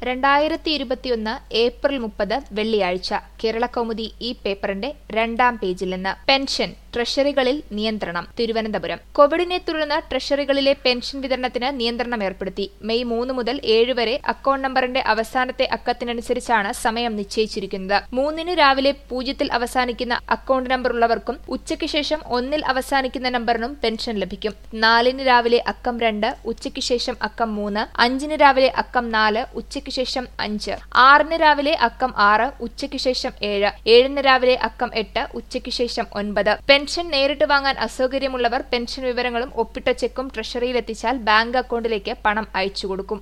രണ്ടായിരത്തി ഇരുപത്തിയൊന്ന് ഏപ്രിൽ മുപ്പത് വെള്ളിയാഴ്ച കേരള കൗമുദി ഈ പേപ്പറിന്റെ രണ്ടാം പേജിൽ നിന്ന് പെൻഷൻ ട്രഷറികളിൽ നിയന്ത്രണം തിരുവനന്തപുരം കോവിഡിനെ തുടർന്ന് ട്രഷറികളിലെ പെൻഷൻ വിതരണത്തിന് നിയന്ത്രണം ഏർപ്പെടുത്തി മെയ് മൂന്ന് മുതൽ ഏഴ് വരെ അക്കൗണ്ട് നമ്പറിന്റെ അവസാനത്തെ അക്കത്തിനനുസരിച്ചാണ് സമയം നിശ്ചയിച്ചിരിക്കുന്നത് മൂന്നിന് രാവിലെ പൂജ്യത്തിൽ അവസാനിക്കുന്ന അക്കൗണ്ട് നമ്പർ ഉള്ളവർക്കും ഉച്ചയ്ക്ക് ശേഷം ഒന്നിൽ അവസാനിക്കുന്ന നമ്പറിനും പെൻഷൻ ലഭിക്കും നാലിന് രാവിലെ അക്കം രണ്ട് ഉച്ചയ്ക്ക് ശേഷം അക്കം മൂന്ന് അഞ്ചിന് രാവിലെ അക്കം നാല് ഉച്ചയ്ക്ക് ശേഷം അഞ്ച് ആറിന് രാവിലെ അക്കം ആറ് ഉച്ചയ്ക്ക് ശേഷം ഏഴ് ഏഴിന് രാവിലെ അക്കം എട്ട് ഉച്ചയ്ക്ക് ശേഷം ഒൻപത് പെൻഷൻ നേരിട്ട് വാങ്ങാൻ അസൗകര്യമുള്ളവർ പെൻഷൻ വിവരങ്ങളും ഒപ്പിട്ട ചെക്കും ട്രഷറിയിൽ എത്തിച്ചാൽ ബാങ്ക് അക്കൗണ്ടിലേക്ക് പണം അയച്ചു കൊടുക്കും